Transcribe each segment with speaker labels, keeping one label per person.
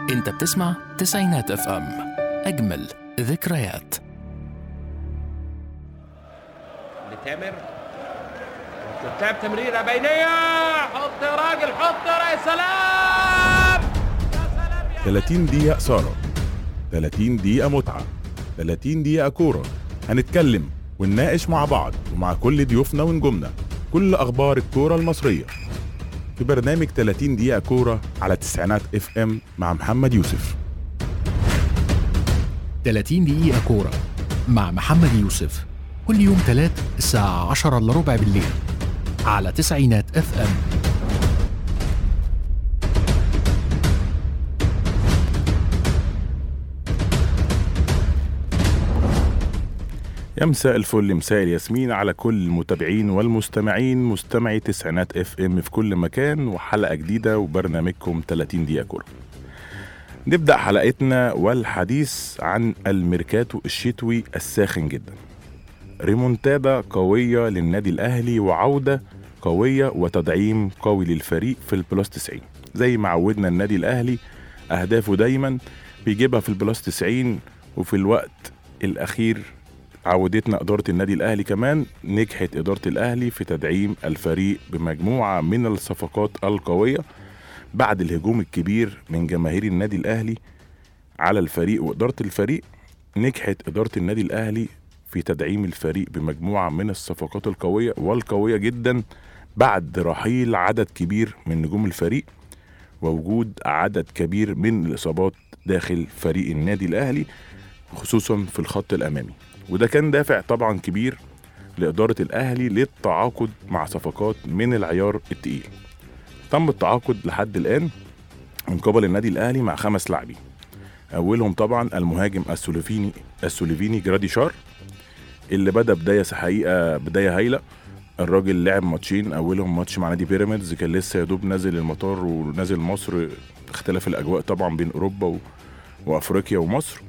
Speaker 1: انت بتسمع تسعينات اف ام اجمل ذكريات
Speaker 2: لتامر قدام تمريرة بينية حط يا راجل حط يا سلام يا سلام يا
Speaker 3: 30 دقيقة إثارة 30 دقيقة متعة 30 دقيقة كورة هنتكلم ونناقش مع بعض ومع كل ضيوفنا ونجومنا كل أخبار الكورة المصرية في برنامج 30 دقيقة كورة على تسعينات اف ام مع محمد يوسف
Speaker 1: 30 دقيقة كورة مع محمد يوسف كل يوم تلات الساعة 10 الا ربع بالليل على تسعينات اف ام
Speaker 3: يا مساء الفل مساء الياسمين على كل المتابعين والمستمعين مستمعي تسعينات اف ام في كل مكان وحلقة جديدة وبرنامجكم 30 دقيقة كورة نبدأ حلقتنا والحديث عن الميركاتو الشتوي الساخن جدا ريمونتادا قوية للنادي الأهلي وعودة قوية وتدعيم قوي للفريق في البلس 90 زي ما عودنا النادي الأهلي أهدافه دايما بيجيبها في البلس 90 وفي الوقت الأخير عودتنا إدارة النادي الأهلي كمان نجحت إدارة الأهلي في تدعيم الفريق بمجموعة من الصفقات القوية بعد الهجوم الكبير من جماهير النادي الأهلي على الفريق وإدارة الفريق نجحت إدارة النادي الأهلي في تدعيم الفريق بمجموعة من الصفقات القوية والقوية جدا بعد رحيل عدد كبير من نجوم الفريق ووجود عدد كبير من الإصابات داخل فريق النادي الأهلي خصوصا في الخط الأمامي وده كان دافع طبعا كبير لإدارة الأهلي للتعاقد مع صفقات من العيار التقيل تم التعاقد لحد الآن من قبل النادي الأهلي مع خمس لاعبين أولهم طبعا المهاجم السلوفيني السلوفيني جرادي شار اللي بدأ بداية حقيقة بداية هايلة الراجل لعب ماتشين أولهم ماتش مع نادي بيراميدز كان لسه يا دوب نازل المطار ونازل مصر اختلاف الأجواء طبعا بين أوروبا و... وأفريقيا ومصر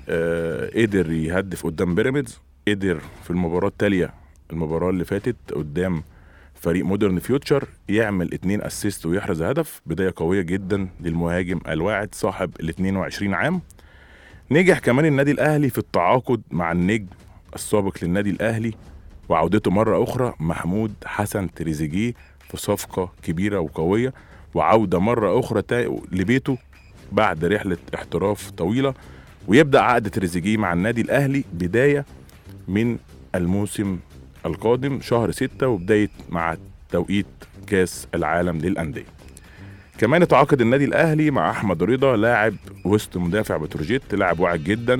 Speaker 3: آه قدر يهدف قدام بيراميدز قدر في المباراة التالية المباراة اللي فاتت قدام فريق مودرن فيوتشر يعمل اتنين اسيست ويحرز هدف بداية قوية جدا للمهاجم الواعد صاحب ال 22 عام نجح كمان النادي الأهلي في التعاقد مع النجم السابق للنادي الأهلي وعودته مرة أخرى محمود حسن تريزيجيه في صفقة كبيرة وقوية وعودة مرة أخرى تا- لبيته بعد رحلة احتراف طويلة ويبدأ عقد تريزيجيه مع النادي الأهلي بداية من الموسم القادم شهر ستة وبداية مع توقيت كاس العالم للأندية كمان اتعاقد النادي الأهلي مع أحمد رضا لاعب وسط مدافع بتروجيت لاعب واعد جدا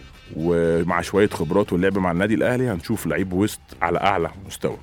Speaker 3: ومع شوية خبرات واللعب مع النادي الأهلي هنشوف لعيب وسط على أعلى مستوى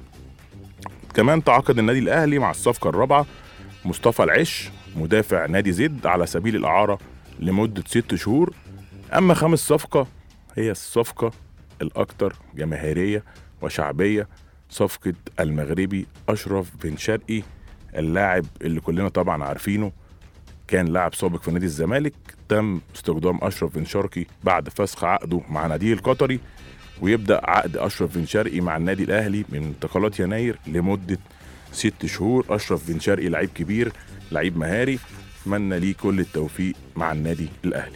Speaker 3: كمان تعاقد النادي الأهلي مع الصفقة الرابعة مصطفى العش مدافع نادي زد على سبيل الإعارة لمدة ست شهور أما خامس صفقة هي الصفقة الأكثر جماهيرية وشعبية صفقة المغربي أشرف بن شرقي اللاعب اللي كلنا طبعا عارفينه كان لاعب سابق في نادي الزمالك تم استخدام أشرف بن شرقي بعد فسخ عقده مع ناديه القطري ويبدأ عقد أشرف بن شرقي مع النادي الأهلي من انتقالات يناير لمدة ست شهور أشرف بن شرقي لعيب كبير لعيب مهاري أتمنى ليه كل التوفيق مع النادي الأهلي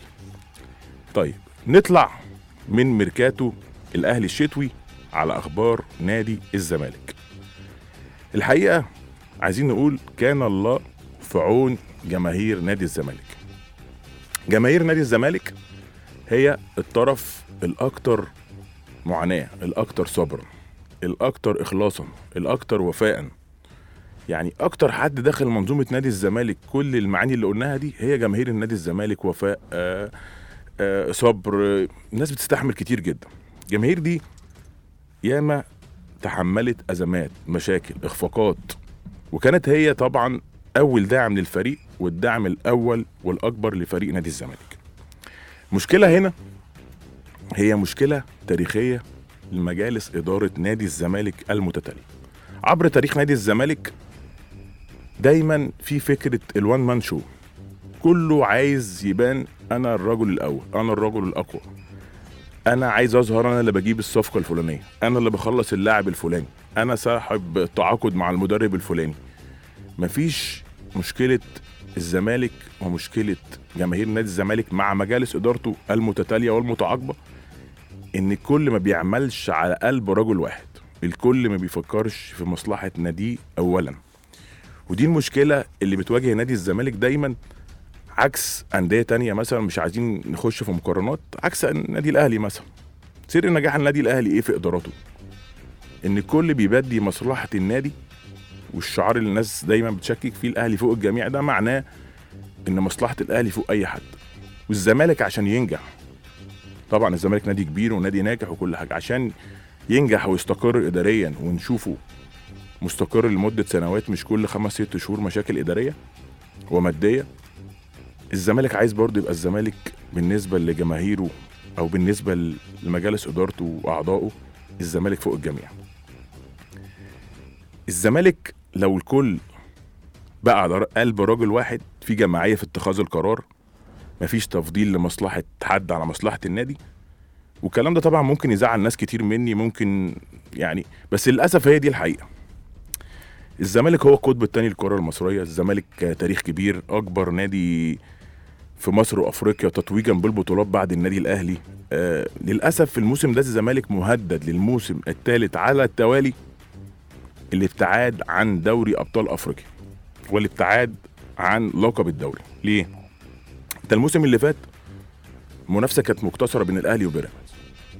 Speaker 3: طيب نطلع من ميركاتو الأهلي الشتوي على أخبار نادي الزمالك الحقيقة عايزين نقول كان الله في عون جماهير نادي الزمالك جماهير نادي الزمالك هي الطرف الأكثر معاناة الأكثر صبرا الأكثر إخلاصا الأكثر وفاء يعني أكتر حد داخل منظومة نادي الزمالك كل المعاني اللي قلناها دي هي جماهير النادي الزمالك وفاء آه آه صبر آه الناس بتستحمل كتير جدا الجماهير دي ياما تحملت أزمات مشاكل إخفاقات وكانت هي طبعا أول داعم للفريق والدعم الأول والأكبر لفريق نادي الزمالك مشكلة هنا هي مشكلة تاريخية لمجالس إدارة نادي الزمالك المتتالية عبر تاريخ نادي الزمالك دايما في فكرة الوان مان شو كله عايز يبان انا الرجل الاول انا الرجل الاقوى انا عايز اظهر انا اللي بجيب الصفقه الفلانيه انا اللي بخلص اللاعب الفلاني انا صاحب تعاقد مع المدرب الفلاني مفيش مشكله الزمالك ومشكله جماهير نادي الزمالك مع مجالس ادارته المتتاليه والمتعاقبه ان الكل ما بيعملش على قلب رجل واحد الكل ما بيفكرش في مصلحه ناديه اولا ودي المشكله اللي بتواجه نادي الزمالك دايما عكس انديه تانية مثلا مش عايزين نخش في مقارنات عكس النادي الاهلي مثلا سر نجاح النادي الاهلي ايه في اداراته ان الكل بيبدي مصلحه النادي والشعار اللي الناس دايما بتشكك فيه الاهلي فوق الجميع ده معناه ان مصلحه الاهلي فوق اي حد والزمالك عشان ينجح طبعا الزمالك نادي كبير ونادي ناجح وكل حاجه عشان ينجح ويستقر اداريا ونشوفه مستقر لمده سنوات مش كل خمس ست شهور مشاكل اداريه وماديه الزمالك عايز برضه يبقى الزمالك بالنسبه لجماهيره او بالنسبه لمجالس ادارته واعضائه الزمالك فوق الجميع الزمالك لو الكل بقى على قلب راجل واحد في جماعيه في اتخاذ القرار مفيش تفضيل لمصلحه حد على مصلحه النادي والكلام ده طبعا ممكن يزعل ناس كتير مني ممكن يعني بس للاسف هي دي الحقيقه الزمالك هو القطب الثاني للكره المصريه الزمالك تاريخ كبير اكبر نادي في مصر وافريقيا تتويجا بالبطولات بعد النادي الاهلي آه للاسف الموسم ده الزمالك مهدد للموسم الثالث على التوالي الابتعاد عن دوري ابطال افريقيا والابتعاد عن لقب الدوري ليه انت الموسم اللي فات المنافسه كانت مقتصره بين الاهلي وبيراميدز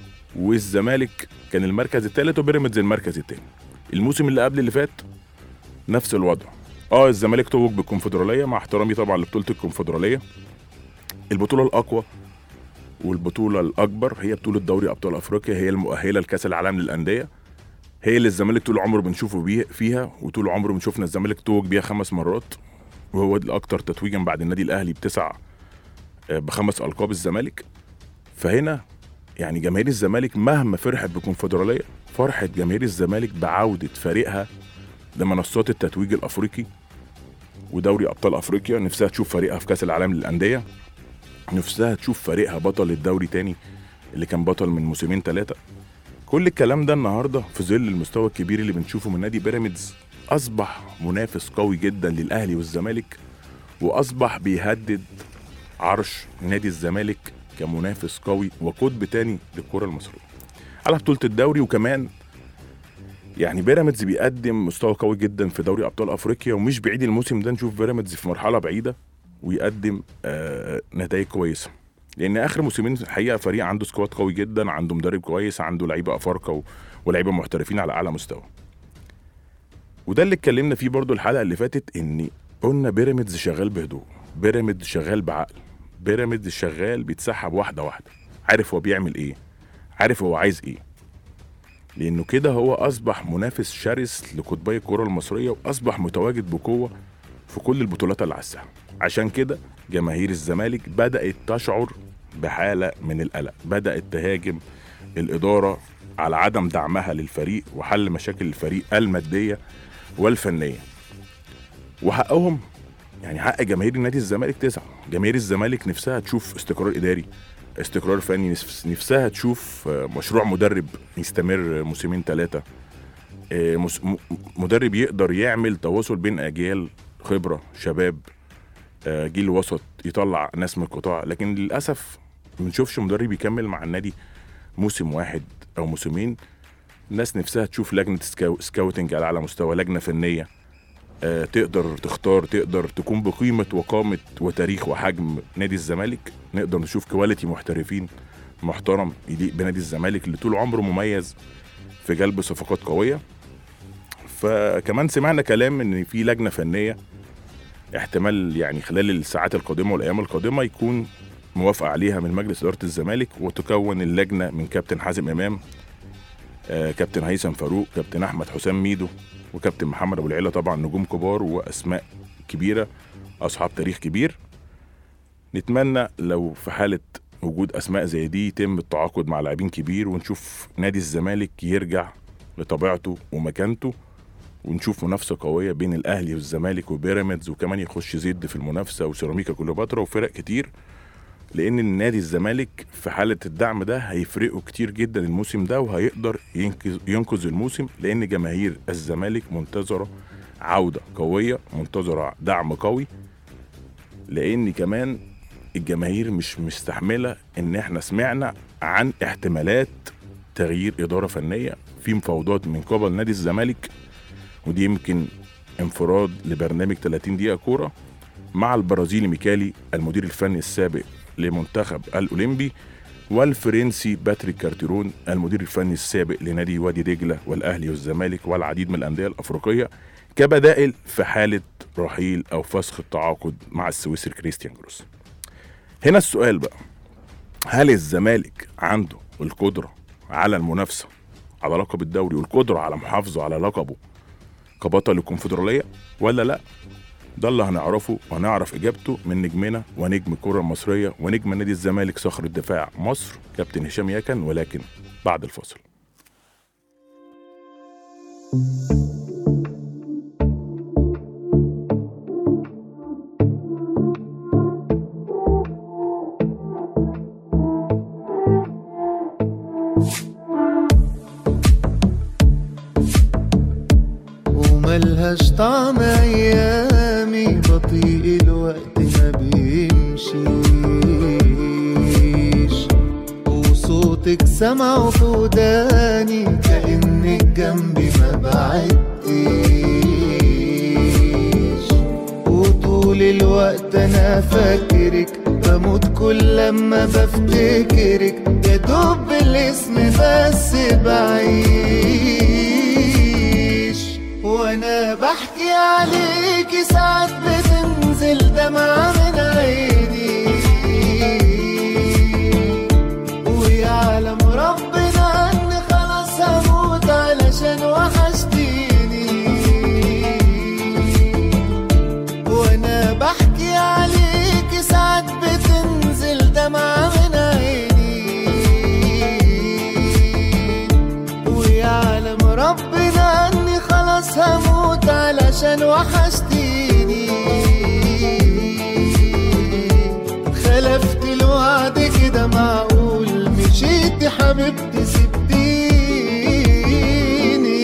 Speaker 3: والزمالك كان المركز الثالث وبيراميدز المركز الثاني الموسم اللي قبل اللي فات نفس الوضع اه الزمالك توج بالكونفدراليه مع احترامي طبعا لبطوله الكونفدراليه البطوله الاقوى والبطوله الاكبر هي بطوله دوري ابطال افريقيا هي المؤهله لكاس العالم للانديه هي اللي الزمالك طول عمره بنشوفه بيه فيها وطول عمره بنشوفنا الزمالك توج بيها خمس مرات وهو الاكثر تتويجا بعد النادي الاهلي بتسع آه، بخمس القاب الزمالك فهنا يعني جماهير الزمالك مهما فرحت بكونفدراليه فرحت جماهير الزمالك بعوده فريقها لمنصات التتويج الافريقي ودوري ابطال افريقيا نفسها تشوف فريقها في كاس العالم للانديه نفسها تشوف فريقها بطل الدوري تاني اللي كان بطل من موسمين ثلاثه كل الكلام ده النهارده في ظل المستوى الكبير اللي بنشوفه من نادي بيراميدز اصبح منافس قوي جدا للاهلي والزمالك واصبح بيهدد عرش نادي الزمالك كمنافس قوي وقطب تاني للكره المصريه على بطوله الدوري وكمان يعني بيراميدز بيقدم مستوى قوي جدا في دوري ابطال افريقيا ومش بعيد الموسم ده نشوف بيراميدز في مرحله بعيده ويقدم آه نتائج كويسه لان اخر موسمين الحقيقه فريق عنده سكواد قوي جدا عنده مدرب كويس عنده لعيبه افارقه و... ولاعيبه محترفين على اعلى مستوى وده اللي اتكلمنا فيه برضو الحلقه اللي فاتت ان قلنا بيراميدز شغال بهدوء بيراميدز شغال بعقل بيراميدز شغال بيتسحب واحده واحده عارف هو بيعمل ايه عارف هو عايز ايه لانه كده هو اصبح منافس شرس لقطبي الكره المصريه واصبح متواجد بقوه في كل البطولات اللي على الساحه عشان كده جماهير الزمالك بدات تشعر بحاله من القلق بدات تهاجم الاداره على عدم دعمها للفريق وحل مشاكل الفريق الماديه والفنيه وحقهم يعني حق جماهير نادي الزمالك تسعى جماهير الزمالك نفسها تشوف استقرار اداري استقرار فني نفسها تشوف آه، مشروع مدرب يستمر موسمين ثلاثه آه، مدرب يقدر يعمل تواصل بين اجيال خبره شباب آه، جيل وسط يطلع ناس من القطاع لكن للاسف ما بنشوفش مدرب يكمل مع النادي موسم واحد او موسمين الناس نفسها تشوف لجنه سكاوتنج على اعلى مستوى لجنه فنيه آه، تقدر تختار تقدر تكون بقيمه وقامه وتاريخ وحجم نادي الزمالك نقدر نشوف كواليتي محترفين محترم يليق بنادي الزمالك اللي طول عمره مميز في جلب صفقات قويه فكمان سمعنا كلام ان في لجنه فنيه احتمال يعني خلال الساعات القادمه والايام القادمه يكون موافقه عليها من مجلس اداره الزمالك وتكون اللجنه من كابتن حازم امام آه كابتن هيثم فاروق كابتن احمد حسام ميدو وكابتن محمد ابو العيله طبعا نجوم كبار واسماء كبيره اصحاب تاريخ كبير نتمنى لو في حاله وجود اسماء زي دي يتم التعاقد مع لاعبين كبير ونشوف نادي الزمالك يرجع لطبيعته ومكانته ونشوف منافسه قويه بين الاهلي والزمالك وبيراميدز وكمان يخش زد في المنافسه وسيراميكا كليوباترا وفرق كتير لان النادي الزمالك في حاله الدعم ده هيفرقه كتير جدا الموسم ده وهيقدر ينقذ ينقذ الموسم لان جماهير الزمالك منتظره عوده قويه منتظره دعم قوي لان كمان الجماهير مش مستحمله ان احنا سمعنا عن احتمالات تغيير اداره فنيه في مفاوضات من قبل نادي الزمالك ودي يمكن انفراد لبرنامج 30 دقيقه كوره مع البرازيلي ميكالي المدير الفني السابق لمنتخب الاولمبي والفرنسي باتريك كارتيرون المدير الفني السابق لنادي وادي دجله والاهلي والزمالك والعديد من الانديه الافريقيه كبدائل في حاله رحيل او فسخ التعاقد مع السويسري كريستيان جروس. هنا السؤال بقى هل الزمالك عنده القدره على المنافسه على لقب الدوري والقدره على محافظه على لقبه كبطل الكونفدراليه ولا لا؟ ده اللي هنعرفه وهنعرف اجابته من نجمنا ونجم الكره المصريه ونجم نادي الزمالك صخر الدفاع مصر كابتن هشام يكن ولكن بعد الفاصل
Speaker 4: وملهاش طعم ايامي بطيء الوقت ما بيمشيش وصوتك سمعه في وداني كأنك جنبي ما بعدتيش وطول الوقت انا فاكرك بموت كل لما بفتكرك يا دوب بالاسم بس بعيش وانا بحكي عليكي ساعات بتنزل دمعة من عيني ويعلم ربنا ان خلاص هموت علشان وحشتيني وانا بحكي عليكي ساعات بتنزل دمعة من عيني ويعلم ربنا اني خلاص هموت علشان وحشتيني خلفت الوعد كده معقول مشيت حبيبتي سبتيني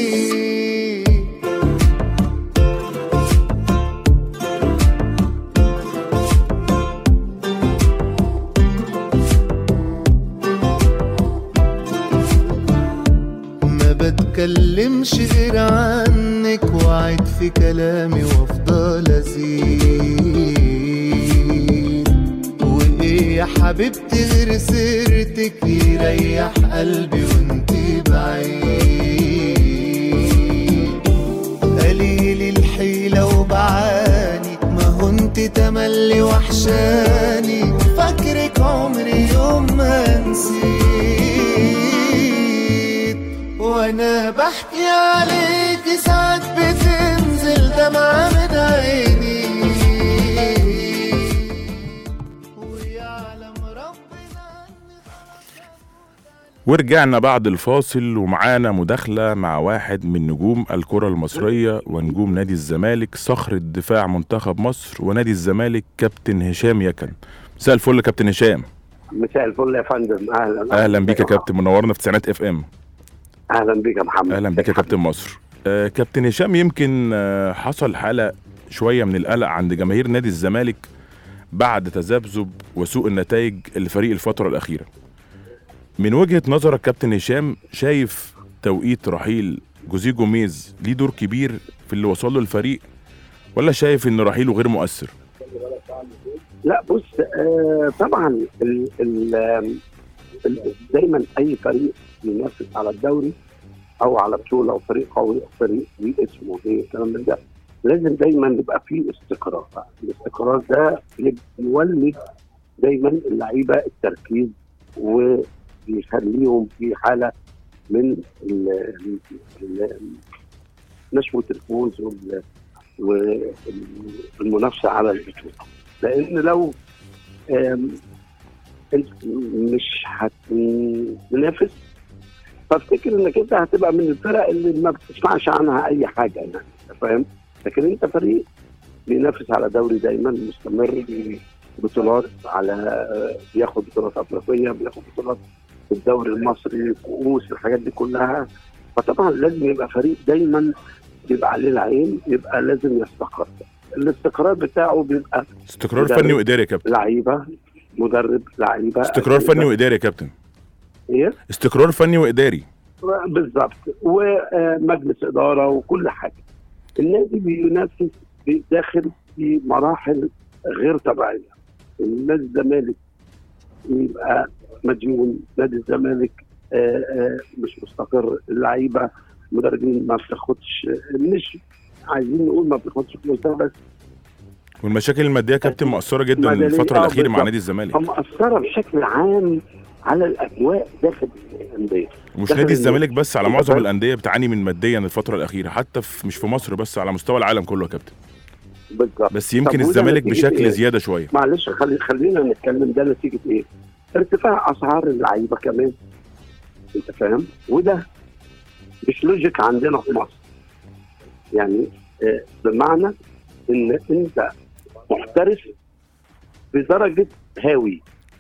Speaker 4: ما بتكلمش غير عنك وعد في كلامي وافضل ازيد وايه يا حبيبتي غير سيرتك يريح قلبي وانتي بعيد قليل الحيلة وبعاني ما هو انت تملي وحشاني فاكرك عمري يوم ما نسيت وانا بحكي عليكي ساعات بتنزل دمعة من عيني ويعلم ربنا إني
Speaker 3: ورجعنا بعد الفاصل ومعانا مداخلة مع واحد من نجوم الكرة المصرية ونجوم نادي الزمالك صخر الدفاع منتخب مصر ونادي الزمالك كابتن هشام يكن مساء الفل كابتن هشام
Speaker 5: مساء الفل يا فندم اهلا
Speaker 3: اهلا بيك يا كابتن منورنا في تسعينات اف ام
Speaker 5: اهلا بيك يا محمد
Speaker 3: اهلا بيك يا كابتن مصر آه كابتن هشام يمكن آه حصل حالة شوية من القلق عند جماهير نادي الزمالك بعد تذبذب وسوء النتائج لفريق الفترة الأخيرة من وجهة نظرك كابتن هشام شايف توقيت رحيل جوزيه جوميز ليه دور كبير في اللي وصل له الفريق ولا شايف ان رحيله غير مؤثر
Speaker 5: لا بص آه طبعا ال ال آم، ال- دايما اي فريق بينافس على الدوري او على بطوله او فريق قوي او فريق ليه اسمه ليه الكلام من ده لازم دايما يبقى فيه استقرار الاستقرار ده بيولد دايما اللعيبه التركيز وبيخليهم في حاله من ال- ال- نشوه الفوز وال- والمنافسه على البطوله لان لو آم، انت مش هتنافس فافتكر انك انت هتبقى من الفرق اللي ما بتسمعش عنها اي حاجه يعني أنت فاهم لكن انت فريق بينافس على دوري دايما مستمر بطولات على بياخد بطولات افريقيه بياخد بطولات في الدوري المصري كؤوس الحاجات دي كلها فطبعا لازم يبقى فريق دايما يبقى عليه العين يبقى لازم يستقر الاستقرار بتاعه بيبقى
Speaker 3: استقرار
Speaker 5: مدرب.
Speaker 3: فني واداري يا كابتن
Speaker 5: لعيبه مدرب لعيبه
Speaker 3: استقرار
Speaker 5: أجهزة.
Speaker 3: فني واداري يا كابتن
Speaker 5: ايه
Speaker 3: استقرار فني واداري
Speaker 5: بالظبط ومجلس اداره وكل حاجه النادي بينافس داخل في مراحل غير طبيعيه نادي الزمالك يبقى مديون نادي الزمالك آه، آه، مش مستقر اللعيبه مدربين ما بتاخدش مش عايزين نقول ما بتاخدش فلوسها بس
Speaker 3: والمشاكل الماديه يا كابتن مؤثره جدا
Speaker 5: مدنية.
Speaker 3: الفتره
Speaker 5: آه،
Speaker 3: الاخيره مع
Speaker 5: بالظبط.
Speaker 3: نادي الزمالك
Speaker 5: فمأثره بشكل عام على الاجواء داخل الانديه
Speaker 3: ومش
Speaker 5: داخل
Speaker 3: نادي
Speaker 5: النادي.
Speaker 3: الزمالك بس على
Speaker 5: أنت
Speaker 3: معظم
Speaker 5: فاهم؟
Speaker 3: الانديه بتعاني من ماديا الفتره الاخيره حتى في مش في مصر بس على مستوى العالم كله يا كابتن
Speaker 5: بالظبط
Speaker 3: بس يمكن
Speaker 5: طب وده
Speaker 3: الزمالك
Speaker 5: نتيجة
Speaker 3: بشكل
Speaker 5: إيه؟
Speaker 3: زياده شويه
Speaker 5: معلش خلي خلينا نتكلم ده نتيجه ايه؟ ارتفاع اسعار اللعيبه كمان انت فاهم؟ وده مش لوجيك عندنا في مصر. يعني آه، بمعنى ان انت محترف بدرجه هاوي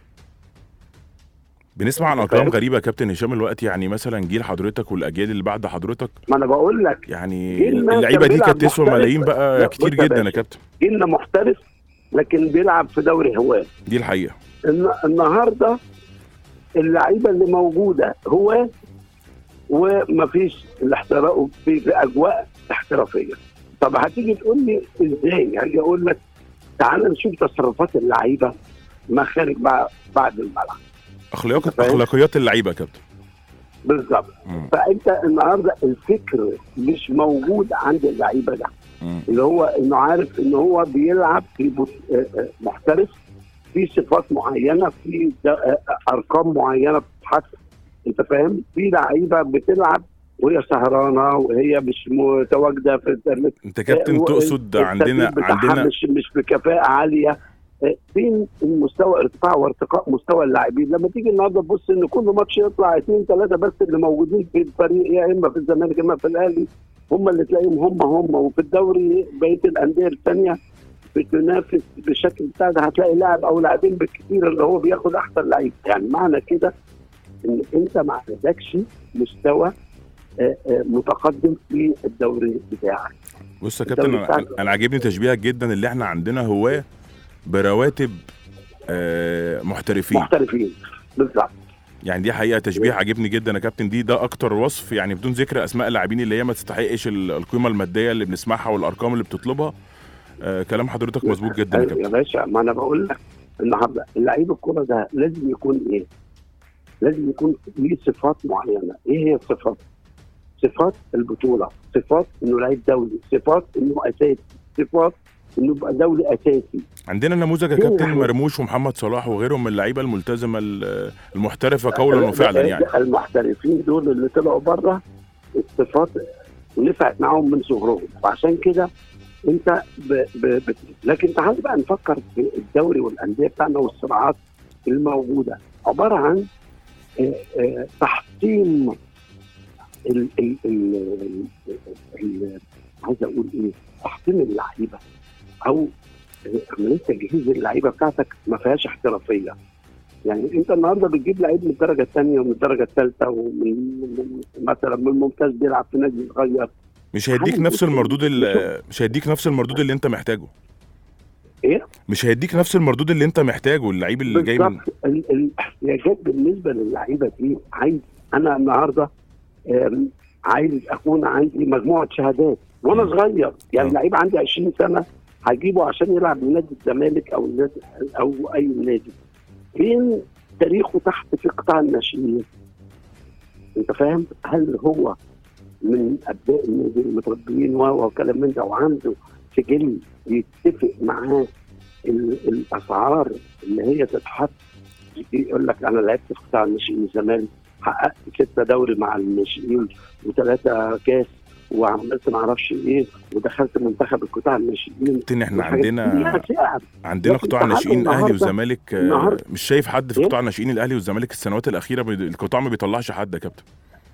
Speaker 3: بنسمع عن ارقام
Speaker 5: فاهم؟
Speaker 3: غريبه يا كابتن هشام الوقت يعني مثلا جيل حضرتك والاجيال اللي بعد حضرتك
Speaker 5: ما انا بقول لك
Speaker 3: يعني
Speaker 5: جيل ما
Speaker 3: اللعيبه
Speaker 5: كان
Speaker 3: دي
Speaker 5: بيلعب
Speaker 3: كانت تسوى
Speaker 5: محترف.
Speaker 3: ملايين بقى
Speaker 5: لا،
Speaker 3: كتير
Speaker 5: بص يا
Speaker 3: جدا يا
Speaker 5: باشا.
Speaker 3: كابتن
Speaker 5: جيلنا محترف لكن بيلعب في دوري هواه
Speaker 3: دي الحقيقه
Speaker 5: الن- النهارده اللعيبه اللي موجوده هو ومفيش الاحتراف في, في اجواء احترافيه طب هتيجي تقول لي ازاي؟ هاجي اقول لك تعال نشوف تصرفات اللعيبه ما خارج بع- بعد الملعب
Speaker 3: اخلاقيات
Speaker 5: فاهم؟
Speaker 3: اخلاقيات اللعيبه يا كابتن
Speaker 5: بالظبط
Speaker 3: مم.
Speaker 5: فانت النهارده الفكر مش موجود عند اللعيبه ده
Speaker 3: مم.
Speaker 5: اللي هو انه عارف ان هو بيلعب في بط- آه، آه، محترف في صفات معينه في د- آه، آه، ارقام معينه بتتحقق انت فاهم في لعيبه بتلعب وهي سهرانه وهي مش متواجده في الترميم
Speaker 3: انت كابتن
Speaker 5: آه،
Speaker 3: تقصد
Speaker 5: الترتيب
Speaker 3: عندنا
Speaker 5: بتاعها
Speaker 3: عندنا
Speaker 5: مش مش بكفاءه عاليه آه، فين المستوى ارتفاع وارتقاء مستوى اللاعبين لما تيجي النهارده تبص ان كل ماتش يطلع اثنين ثلاثه بس اللي موجودين في الفريق يا اما في الزمالك يا اما في الاهلي هم اللي تلاقيهم هم هم وفي الدوري بقيه الانديه الثانيه بتنافس بشكل بتاع ده هتلاقي لاعب او لاعبين بالكثير اللي هو بياخد احسن لعيب يعني معنى كده ان انت ما عندكش مستوى آه، آه، متقدم في الدوري بتاعك
Speaker 3: بص يا كابتن
Speaker 5: الدوري
Speaker 3: انا
Speaker 5: بتاعك.
Speaker 3: أنا عاجبني تشبيهك جدا اللي احنا عندنا هواه برواتب آه، محترفين
Speaker 5: محترفين بالظبط
Speaker 3: يعني دي حقيقه تشبيه عاجبني جدا يا كابتن دي ده اكتر وصف يعني بدون ذكر اسماء اللاعبين اللي هي ما تستحقش ال- القيمه الماديه اللي بنسمعها والارقام اللي بتطلبها آه كلام حضرتك مظبوط جدا يا
Speaker 5: يا
Speaker 3: كابتن
Speaker 5: باشا ما انا بقول لك النهارده اللعيب الكوره ده لازم يكون ايه؟ لازم يكون ليه صفات معينه، ايه هي الصفات؟ صفات البطوله، صفات انه لعيب دولي، صفات انه اساسي، صفات انه يبقى دولي اساسي،
Speaker 3: عندنا نموذج يا
Speaker 5: فين
Speaker 3: كابتن
Speaker 5: الحاجة؟
Speaker 3: مرموش ومحمد صلاح وغيرهم من اللعيبه الملتزمه ال- المحترفه قولا وفعلا يعني
Speaker 5: المحترفين دول اللي طلعوا بره الصفات نفعت معاهم من صغرهم وعشان كده انت ب... ب... ب... لكن تعال بقى نفكر في الدوري والانديه بتاعنا والصراعات الموجوده عباره عن آه، آه، تحطيم ال... ال... ال... ال... ال... عايز اقول ايه تحطيم اللعيبه او آه، عمليه تجهيز اللعيبه بتاعتك ما فيهاش احترافيه يعني انت النهارده بتجيب لعيب من الدرجه الثانيه ومن الدرجه الثالثه ومن من- مثلا من الممتاز بيلعب في نادي صغير
Speaker 3: مش هيديك
Speaker 5: حاجة
Speaker 3: نفس
Speaker 5: بص-
Speaker 3: المردود ال- مش هيديك نفس المردود اللي انت محتاجه
Speaker 5: ايه؟
Speaker 3: مش هيديك نفس المردود اللي انت محتاجه اللعيب اللي جاي من
Speaker 5: بالظبط ال- الاحتياجات بالنسبه للعيبه دي عايز انا النهارده آم، عايز اكون عندي مجموعه شهادات وانا صغير يعني
Speaker 3: آه.
Speaker 5: لعيب عندي 20 سنه هجيبه عشان يلعب لنادي الزمالك او النادي او اي نادي فين تاريخه تحت في قطاع الناشئين انت فاهم هل هو من ابناء النادي المتربيين و- وكلام من ده وعنده سجل يتفق معاه ال- الاسعار اللي هي تتحط يقول لك انا لعبت في قطاع الناشئين زمان حققت ستة دوري مع الناشئين وثلاثة كاس وعملت ما اعرفش ايه ودخلت منتخب القطاع الناشئين
Speaker 3: كابتن احنا
Speaker 5: والحاجات
Speaker 3: عندنا
Speaker 5: دي ليها سعر.
Speaker 3: عندنا
Speaker 5: لكن
Speaker 3: قطاع
Speaker 5: تعالوا
Speaker 3: ناشئين الاهلي
Speaker 5: النهاردة-
Speaker 3: والزمالك آه،
Speaker 5: النهاردة-
Speaker 3: مش شايف حد في
Speaker 5: إيه؟
Speaker 3: قطاع ناشئين الاهلي والزمالك السنوات الاخيره بي- القطاع ما بيطلعش حد يا كابتن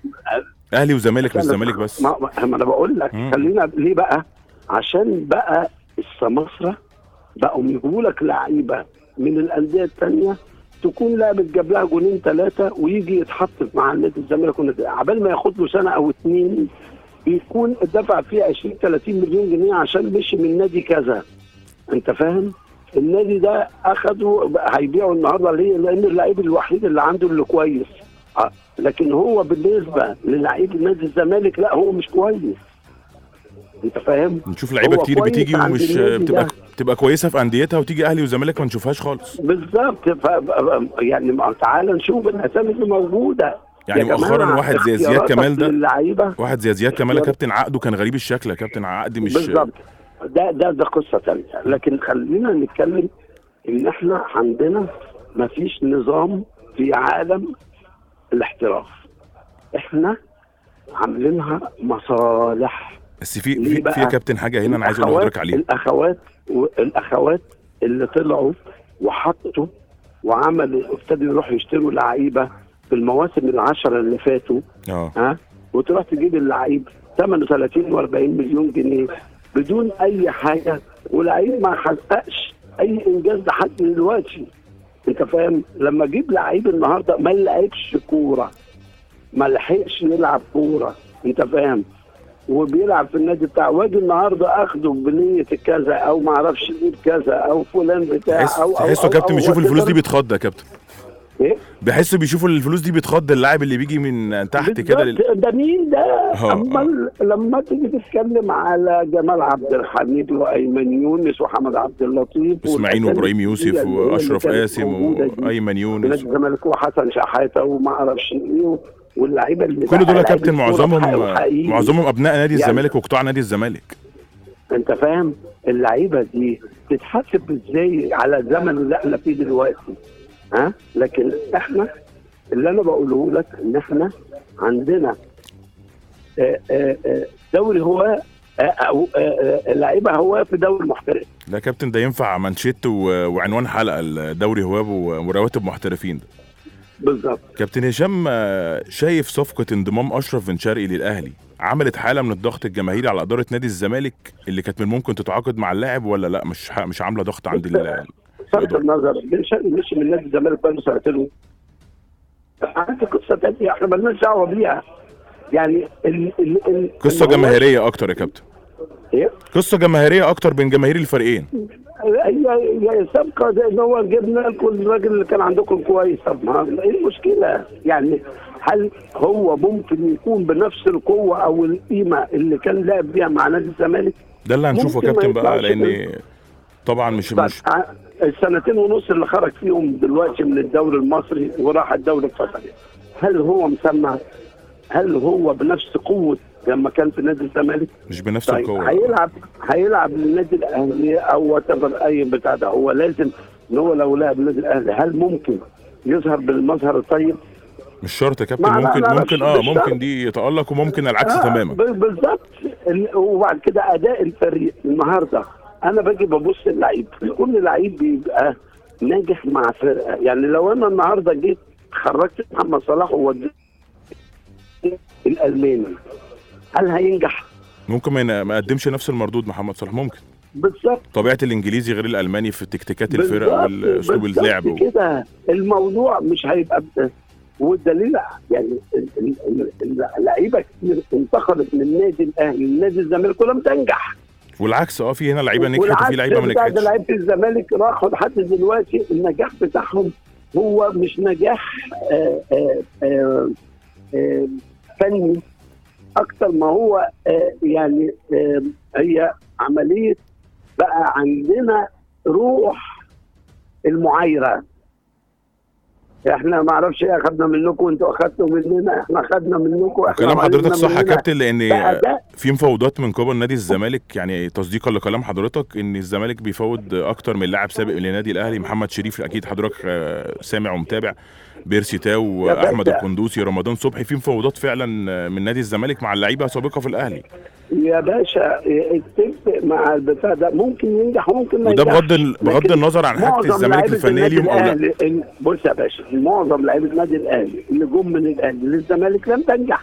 Speaker 3: اهلي وزمالك مش
Speaker 5: أنا-
Speaker 3: زمالك بس
Speaker 5: ما, ما ما انا بقول لك
Speaker 3: مم.
Speaker 5: خلينا ليه بقى؟ عشان بقى السماسره بقوا يجيبوا لك لعيبه من الانديه الثانيه تكون لعبه جاب لها جولين ثلاثه ويجي يتحط مع النادي الزمالك والنادي عبال ما ياخد له سنه او اتنين بيكون دفع فيه 20 30 مليون جنيه عشان مشي من نادي كذا انت فاهم النادي ده اخده هيبيعه النهارده ليه لان اللعيب الوحيد اللي عنده اللي كويس آه، لكن هو بالنسبه للعيب نادي الزمالك لا هو مش كويس انت فاهم
Speaker 3: نشوف لعيبه
Speaker 5: هو
Speaker 3: كتير
Speaker 5: كويس
Speaker 3: بتيجي
Speaker 5: عند
Speaker 3: ومش
Speaker 5: النادي
Speaker 3: بتبقى
Speaker 5: ده.
Speaker 3: بتبقى كويسه في انديتها وتيجي اهلي وزمالك ما نشوفهاش خالص
Speaker 5: بالظبط ف... يعني ما تعالى نشوف الاسامي اللي موجوده
Speaker 3: يعني
Speaker 5: يا جماعة،
Speaker 3: مؤخراً واحد زي زياد
Speaker 5: اختياراتك
Speaker 3: كمال ده-
Speaker 5: للعيبه
Speaker 3: واحد زي زياد كمال يا
Speaker 5: اختيار-
Speaker 3: كابتن عقده كان غريب الشكل يا كابتن عقد مش
Speaker 5: بالظبط ده ده ده قصه ثانيه لكن خلينا نتكلم ان احنا عندنا ما فيش نظام في عالم الاحتراف احنا عاملينها مصالح
Speaker 3: بس في
Speaker 5: ليه
Speaker 3: في,
Speaker 5: بقى؟
Speaker 3: في يا كابتن حاجه هنا انا عايز اقول لحضرتك عليها
Speaker 5: الاخوات الاخوات اللي طلعوا وحطوا وعملوا ابتدوا يروحوا يشتروا لعيبه في المواسم العشره اللي فاتوا
Speaker 3: اه
Speaker 5: ها وتروح تجيب اللعيب ثمنه 30 و40 مليون جنيه بدون اي حاجه ولعيب ما حققش اي انجاز لحد دلوقتي انت فاهم لما اجيب لعيب النهارده ما لعبش كوره ما لحقش يلعب كوره انت فاهم وبيلعب في النادي بتاعه واجي النهارده اخده بنيه كذا او ما اعرفش ايه كذا او فلان بتاع
Speaker 3: تحس
Speaker 5: او
Speaker 3: تحسوا يا كابتن بيشوفوا الفلوس دي بيتخض يا كابتن
Speaker 5: ايه
Speaker 3: بيحسوا بيشوفوا الفلوس دي بيتخض اللاعب اللي بيجي من تحت كده لل...
Speaker 5: بالظبط، ده مين ده؟
Speaker 3: اه،
Speaker 5: اما لما تيجي تتكلم على جمال عبد الحميد وايمن يونس وحمد عبد اللطيف
Speaker 3: اسماعيل
Speaker 5: والأسامي
Speaker 3: وابراهيم يوسف
Speaker 5: الكبيرة اللي هي اللي
Speaker 3: واشرف
Speaker 5: كانت
Speaker 3: قاسم
Speaker 5: موجودة دي.
Speaker 3: وايمن
Speaker 5: في
Speaker 3: يونس
Speaker 5: نادي الزمالك وحسن شحاته وما اعرفش ايه واللعيبه اللي
Speaker 3: كل
Speaker 5: بقى
Speaker 3: دول يا
Speaker 5: لعيبة
Speaker 3: كابتن
Speaker 5: كورة
Speaker 3: معظمهم
Speaker 5: بحق- حقيقي.
Speaker 3: معظمهم ابناء نادي
Speaker 5: يعني-
Speaker 3: الزمالك وقطاع نادي الزمالك
Speaker 5: انت فاهم اللعيبه دي تتحسب ازاي على الزمن اللي احنا فيه دلوقتي ها لكن احنا اللي انا بقوله لك ان احنا عندنا آه، آه، آه، دوري هو آه، آه، آه، لعيبه هو في دوري محترف
Speaker 3: لا يا كابتن ده ينفع منشيت و- وعنوان حلقه الدوري هواب و- ورواتب محترفين ده
Speaker 5: بالظبط
Speaker 3: كابتن هشام آه، شايف صفقه انضمام اشرف بن شرقي للاهلي عملت حاله من الضغط الجماهيري على اداره نادي الزمالك اللي كانت من ممكن تتعاقد مع اللاعب ولا لا مش ح- مش عامله ضغط عند ال-
Speaker 5: بصرف النظر بن شرقي مشي من نادي الزمالك بقاله سنتين عندي قصه تانية احنا مالناش دعوه بيها يعني ال ال ال
Speaker 3: قصه
Speaker 5: الموضوع-
Speaker 3: جماهيريه اكتر يا كابتن
Speaker 5: ايه
Speaker 3: قصه جماهيريه اكتر بين جماهير الفريقين
Speaker 5: هي هي سابقه زي ان هو جبنا لكم الراجل اللي كان عندكم كويس طب ما ايه المشكله؟ يعني هل هو ممكن يكون بنفس القوه او القيمه اللي كان لعب بيها مع نادي الزمالك؟
Speaker 3: ده اللي هنشوفه يا
Speaker 5: ممكن ما
Speaker 3: كابتن بقى
Speaker 5: يطلعش
Speaker 3: لان طبعا مش
Speaker 5: طب
Speaker 3: مش
Speaker 5: ع- السنتين ونص اللي خرج فيهم دلوقتي من الدوري المصري وراح الدوري القطري هل هو مسمع؟ هل هو بنفس قوه لما كان في نادي الزمالك؟
Speaker 3: مش بنفس
Speaker 5: طيب
Speaker 3: القوه
Speaker 5: هيلعب هيلعب للنادي الاهلي او وات اي بتاع ده هو لازم ان هو لو لعب النادي الاهلي هل ممكن يظهر بالمظهر الطيب؟
Speaker 3: مش شرط يا كابتن
Speaker 5: ما- لا-
Speaker 3: ممكن
Speaker 5: لا،
Speaker 3: ممكن
Speaker 5: مش-
Speaker 3: اه
Speaker 5: مش
Speaker 3: ممكن
Speaker 5: شرط.
Speaker 3: دي يتالق وممكن العكس
Speaker 5: آه،
Speaker 3: تماما
Speaker 5: ب- بالظبط ال- وبعد كده اداء الفريق النهارده انا باجي ببص اللعيب كل لعيب بيبقى ناجح مع فرقه يعني لو انا النهارده جيت خرجت محمد صلاح ووديت الالماني هل هينجح؟
Speaker 3: ممكن ما ين- ما يقدمش نفس المردود محمد صلاح ممكن
Speaker 5: بالظبط
Speaker 3: طبيعه الانجليزي غير الالماني في تكتيكات الفرق
Speaker 5: بالظبط،
Speaker 3: والاسلوب
Speaker 5: بالظبط
Speaker 3: اللعب و...
Speaker 5: كده الموضوع مش هيبقى ب- والدليل يعني ال- ال- ال- اللعيبه كتير انتقلت من النادي الاهلي لنادي الزمالك ولم تنجح
Speaker 3: والعكس اه في هنا لعيبه نجحت
Speaker 5: والعكس
Speaker 3: وفي لعيبه ما
Speaker 5: بتاع ده
Speaker 3: نجحتش
Speaker 5: لعيبه الزمالك راحوا لحد دلوقتي النجاح بتاعهم هو مش نجاح آه، آه، آه، آه، فني اكتر ما هو آه، يعني آه، هي عمليه بقى عندنا روح المعايره احنا ما اعرفش ايه اخدنا منكم وانتوا اخدتوا مننا احنا اخدنا منكم احنا
Speaker 3: كلام حضرتك
Speaker 5: وعملنا
Speaker 3: صح يا
Speaker 5: مننا.
Speaker 3: كابتن لان
Speaker 5: بقى ده
Speaker 3: في مفاوضات من قبل نادي الزمالك يعني تصديقا لكلام حضرتك ان الزمالك بيفاوض اكتر من لاعب سابق لنادي الاهلي محمد شريف اكيد حضرتك آه، سامع ومتابع بيرسي تاو
Speaker 5: يا
Speaker 3: احمد
Speaker 5: باشا.
Speaker 3: القندوسي رمضان صبحي في مفاوضات فعلا آه، من نادي الزمالك مع اللعيبه سابقه في الاهلي
Speaker 5: يا باشا اتفق مع البتاع ده ممكن ينجح وممكن ما
Speaker 3: وده
Speaker 5: ينجحش.
Speaker 3: بغض ال- بغض
Speaker 5: لكن
Speaker 3: النظر عن حاجه
Speaker 5: معظم
Speaker 3: الزمالك
Speaker 5: لعيبة
Speaker 3: الفنيه
Speaker 5: النادي
Speaker 3: ليهم او لا
Speaker 5: الأهلي ال- بص يا باشا معظم لعيبه النادي الاهلي اللي جم من الاهلي للزمالك لم تنجح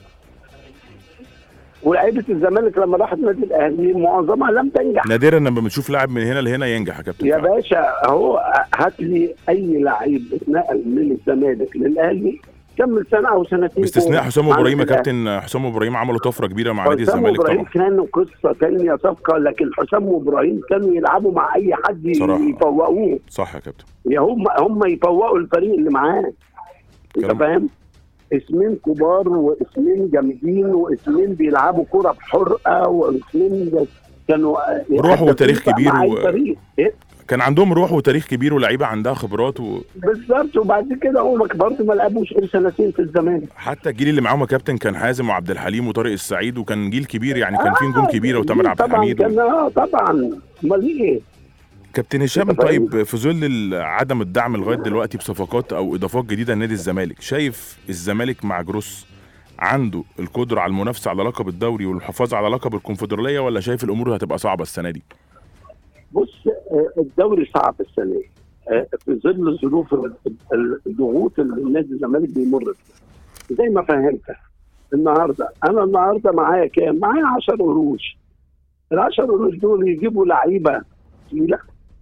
Speaker 5: ولعيبه الزمالك لما راحت النادي الاهلي معظمها لم تنجح
Speaker 3: نادرا لما بنشوف لاعب من هنا لهنا ينجح يا كابتن
Speaker 5: يا
Speaker 3: فعلا.
Speaker 5: باشا اهو هات لي اي لعيب اتنقل من الزمالك للاهلي كمل سنه او سنتين
Speaker 3: باستثناء
Speaker 5: كورة.
Speaker 3: حسام
Speaker 5: مع
Speaker 3: ابراهيم يا
Speaker 5: الأهلي.
Speaker 3: كابتن حسام ابراهيم عملوا طفره كبيره مع نادي
Speaker 5: حسام
Speaker 3: الزمالك
Speaker 5: وابراهيم
Speaker 3: طبعا
Speaker 5: كانوا قصه ثانيه صفقه لكن حسام وابراهيم كانوا يلعبوا مع اي حد
Speaker 3: صراحة.
Speaker 5: يفوقوه
Speaker 3: صح يا كابتن
Speaker 5: يا هم هم يفوقوا الفريق اللي معاه انت
Speaker 3: كلام-
Speaker 5: فاهم؟ اسمين كبار واسمين جامدين واسمين بيلعبوا كرة بحرقة واسمين كانوا
Speaker 3: روح
Speaker 5: هدافين
Speaker 3: وتاريخ كبير
Speaker 5: مع أي
Speaker 3: و-
Speaker 5: فريق. إيه؟
Speaker 3: كان عندهم روح وتاريخ كبير ولاعيبه عندها خبرات و...
Speaker 5: بالظبط وبعد كده هم برضه ما لعبوش غير سنتين في الزمالك
Speaker 3: حتى الجيل اللي معاهم يا كابتن كان حازم وعبد الحليم وطارق السعيد وكان جيل كبير يعني كان فيه نجوم كبيره وتامر عبد
Speaker 5: طبعا
Speaker 3: الحميد
Speaker 5: كان
Speaker 3: و...
Speaker 5: اه طبعا امال ايه؟
Speaker 3: كابتن هشام
Speaker 5: أنت فاهم؟
Speaker 3: طيب في ظل ال- عدم الدعم لغايه دلوقتي بصفقات او اضافات جديده لنادي الزمالك شايف الزمالك مع جروس عنده القدره على المنافسه على لقب الدوري والحفاظ على لقب الكونفدراليه ولا شايف الامور هتبقى صعبه السنه دي
Speaker 5: بص آه، الدوري صعب السنه دي آه، في ظل ظروف ال- ال- الضغوط اللي النادي الزمالك بيمر بيها زي ما فهمتك النهارده انا النهارده معايا كام؟ معايا 10 قروش ال 10 قروش دول يجيبوا لعيبه تقيله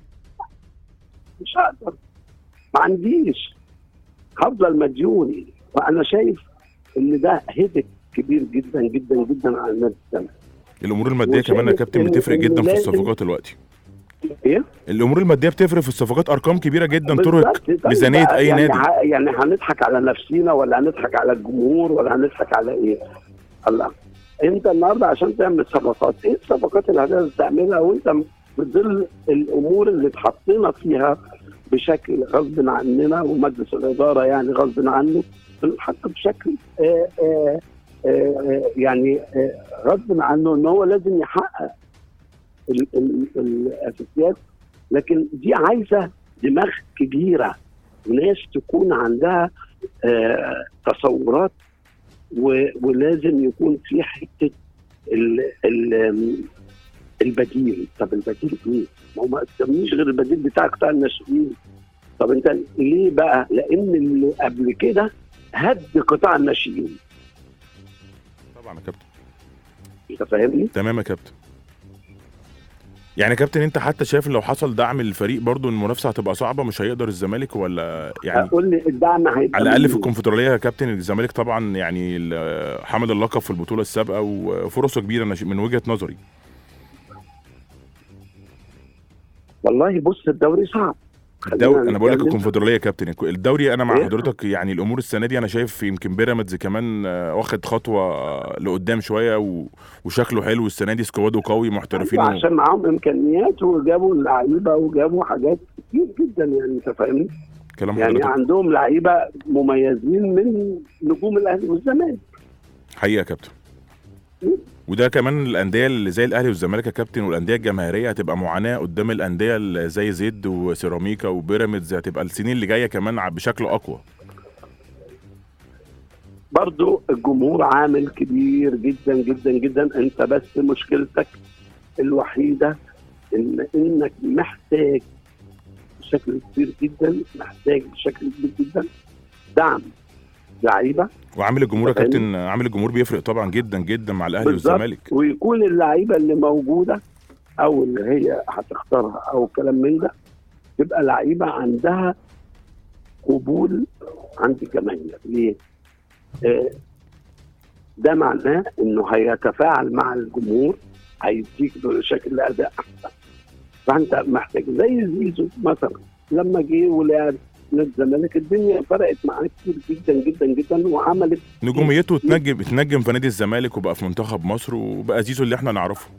Speaker 5: مش هقدر ما عنديش هفضل مديون وانا شايف ان ده هدف كبير جدا جدا جدا على النادي الزمالك
Speaker 3: الامور الماديه
Speaker 5: وشايف
Speaker 3: كمان يا كابتن
Speaker 5: إن-
Speaker 3: بتفرق
Speaker 5: إن
Speaker 3: جدا في
Speaker 5: لازم-
Speaker 3: الصفقات دلوقتي
Speaker 5: ايه؟
Speaker 3: الامور الماديه بتفرق في الصفقات ارقام كبيره جدا ترهق
Speaker 5: بالظبط. طيب
Speaker 3: ميزانيه
Speaker 5: بقى
Speaker 3: اي
Speaker 5: يعني
Speaker 3: نادي
Speaker 5: ه- يعني هنضحك على نفسنا ولا هنضحك على الجمهور ولا هنضحك على ايه؟ الله انت النهارده عشان تعمل صفقات ايه الصفقات اللي هتقدر تعملها وانت في ظل الامور اللي اتحطينا فيها بشكل غصب عننا ومجلس الاداره يعني غصب عنه بنتحط بشكل آه آه آه آه، يعني آه غصب عنه ان هو لازم يحقق ال- ال- الاساسيات لكن دي عايزه دماغ كبيره وناس تكون عندها آه تصورات و- ولازم يكون في حته ال ال البديل طب البديل ايه؟ ما هو ما قدامنيش غير البديل بتاع قطاع الناشئين طب انت ليه بقى؟ لان اللي قبل كده هد قطاع الناشئين
Speaker 3: طبعا يا كابتن
Speaker 5: انت فاهمني؟
Speaker 3: تمام يا كابتن يعني يا كابتن انت حتى شايف لو حصل دعم للفريق برضو المنافسه هتبقى صعبه مش هيقدر الزمالك ولا يعني
Speaker 5: قول لي الدعم هيبقى
Speaker 3: على الاقل في
Speaker 5: منين؟
Speaker 3: الكونفدراليه يا كابتن الزمالك طبعا يعني ال- حامل اللقب في البطوله السابقه وفرصه كبيره أنا ش- من وجهه نظري
Speaker 5: والله بص الدوري صعب
Speaker 3: الدوري
Speaker 5: خلينا
Speaker 3: انا بقول لك
Speaker 5: نتكلم.
Speaker 3: الكونفدراليه يا كابتن الدوري انا مع
Speaker 5: إيه؟
Speaker 3: حضرتك يعني الامور السنه دي انا شايف يمكن بيراميدز كمان آه، واخد خطوه آه، لقدام شويه و- وشكله حلو السنه دي سكواده قوي محترفين
Speaker 5: أيوة،
Speaker 3: و-
Speaker 5: عشان معاهم امكانيات وجابوا لعيبه وجابوا حاجات كتير جدا يعني انت فاهمني؟
Speaker 3: كلام
Speaker 5: يعني
Speaker 3: حضرتك
Speaker 5: عندهم لعيبه مميزين من نجوم الاهلي والزمالك
Speaker 3: حقيقه يا كابتن وده كمان الانديه اللي زي الاهلي والزمالك يا كابتن والانديه الجماهيريه هتبقى معاناه قدام الانديه اللي زي زد وسيراميكا وبيراميدز هتبقى السنين اللي جايه كمان ع- بشكل اقوى
Speaker 5: برضو الجمهور عامل كبير جدا جدا جدا انت بس مشكلتك الوحيده ان انك محتاج بشكل كبير جدا محتاج بشكل كبير جدا دعم لعيبه
Speaker 3: وعامل الجمهور يا
Speaker 5: فاهمني؟
Speaker 3: كابتن عامل الجمهور بيفرق طبعا جدا جدا مع الاهلي
Speaker 5: بالظبط.
Speaker 3: والزمالك
Speaker 5: ويكون اللعيبه اللي موجوده او اللي هي هتختارها او كلام من ده تبقى لعيبه عندها قبول عند الجماهير ليه؟ آه، ده معناه انه هيتفاعل مع الجمهور هيديك بشكل اداء احسن فانت محتاج زي زيزو مثلا لما جه ولعب نادي الزمالك الدنيا فرقت معاه كتير جدا جدا جدا وعملت
Speaker 3: نجوميته اتنجم اتنجم في نادي الزمالك وبقى في منتخب مصر وبقى زيزو اللي احنا نعرفه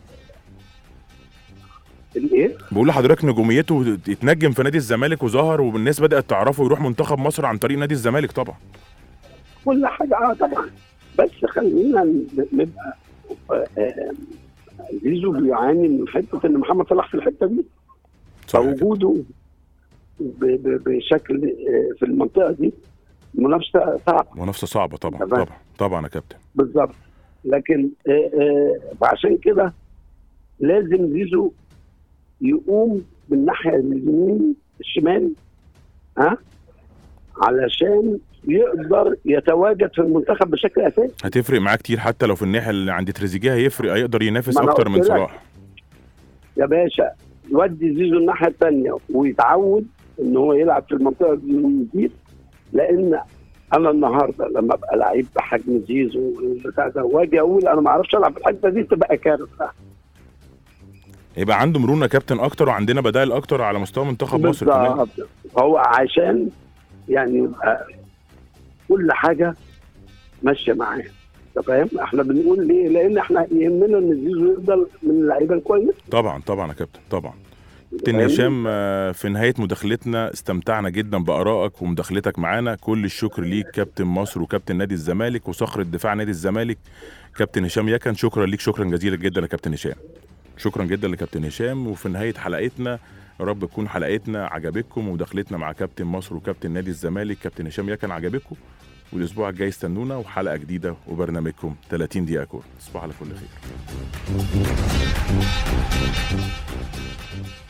Speaker 5: الايه؟
Speaker 3: بقول لحضرتك نجوميته اتنجم في نادي الزمالك وظهر والناس بدات تعرفه ويروح منتخب مصر عن طريق نادي الزمالك طبعا
Speaker 5: كل حاجه اه طبعا بس خلينا نبقى آه، آه، زيزو بيعاني من حته ان محمد صلاح في الحته دي
Speaker 3: صح كده.
Speaker 5: فوجوده ب- ب- بشكل آه، في المنطقه دي منافسه صعبه
Speaker 3: منافسه صعبه طبعا
Speaker 5: تمام.
Speaker 3: طبعا طبعا يا كابتن
Speaker 5: بالظبط لكن آه، آه، فعشان كده لازم زيزو يقوم بالناحيه اليمين الشمال ها علشان يقدر يتواجد في المنتخب بشكل اساسي
Speaker 3: هتفرق معاه كتير حتى لو في الناحيه اللي عند تريزيجيه هيفرق هيقدر ينافس
Speaker 5: ما أنا
Speaker 3: اكتر من
Speaker 5: قلت لك.
Speaker 3: صلاح
Speaker 5: يا باشا يودي زيزو الناحيه الثانيه ويتعود ان هو يلعب في المنطقه دي ويزيد لان انا النهارده لما ابقى لعيب بحجم زيزو والبتاع ده واجي اقول انا ما اعرفش العب في الحته دي تبقى كارثه
Speaker 3: يبقى عنده مرونه كابتن اكتر وعندنا بدائل اكتر على مستوى منتخب مصر كمان
Speaker 5: بالظبط هو عشان يعني يبقى كل حاجه ماشيه معاه انت فاهم احنا بنقول ليه لان احنا يهمنا ان زيزو يفضل من اللعيبه الكويس
Speaker 3: طبعا طبعا يا كابتن طبعا كابتن
Speaker 5: فاهمني؟
Speaker 3: هشام آه، في نهايه مداخلتنا استمتعنا جدا بارائك ومداخلتك معانا كل الشكر ليك كابتن مصر وكابتن نادي الزمالك وصخر الدفاع نادي الزمالك كابتن هشام يكن شكرا ليك شكرا جزيلا جدا يا كابتن هشام شكرا جدا لكابتن هشام وفي نهايه حلقتنا يا رب تكون حلقتنا عجبتكم ومداخلتنا مع كابتن مصر وكابتن نادي الزمالك كابتن هشام يكن عجبكم والاسبوع الجاي استنونا وحلقه جديده وبرنامجكم 30 دقيقه كوره تصبحوا على كل خير